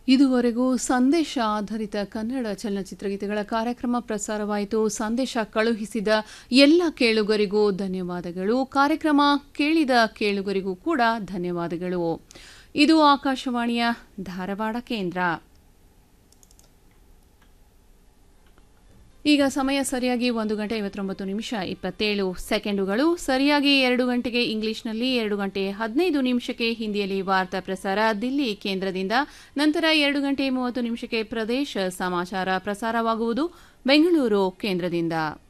ಇದುವರೆಗೂ ಸಂದೇಶ ಆಧಾರಿತ ಕನ್ನಡ ಚಲನಚಿತ್ರಗೀತೆಗಳ ಕಾರ್ಯಕ್ರಮ ಪ್ರಸಾರವಾಯಿತು ಸಂದೇಶ ಕಳುಹಿಸಿದ ಎಲ್ಲ ಕೇಳುಗರಿಗೂ ಧನ್ಯವಾದಗಳು ಕಾರ್ಯಕ್ರಮ ಕೇಳಿದ ಕೇಳುಗರಿಗೂ ಕೂಡ ಧನ್ಯವಾದಗಳು ಇದು ಆಕಾಶವಾಣಿಯ ಧಾರವಾಡ ಕೇಂದ್ರ ಈಗ ಸಮಯ ಸರಿಯಾಗಿ ಒಂದು ಗಂಟೆ ಐವತ್ತೊಂಬತ್ತು ನಿಮಿಷ ಇಪ್ಪತ್ತೇಳು ಸೆಕೆಂಡುಗಳು ಸರಿಯಾಗಿ ಎರಡು ಗಂಟೆಗೆ ಇಂಗ್ಲಿಷ್ನಲ್ಲಿ ಎರಡು ಗಂಟೆ ಹದಿನೈದು ನಿಮಿಷಕ್ಕೆ ಹಿಂದಿಯಲ್ಲಿ ವಾರ್ತಾ ಪ್ರಸಾರ ದಿಲ್ಲಿ ಕೇಂದ್ರದಿಂದ ನಂತರ ಎರಡು ಗಂಟೆ ಮೂವತ್ತು ನಿಮಿಷಕ್ಕೆ ಪ್ರದೇಶ ಸಮಾಚಾರ ಪ್ರಸಾರವಾಗುವುದು ಬೆಂಗಳೂರು ಕೇಂದ್ರದಿಂದ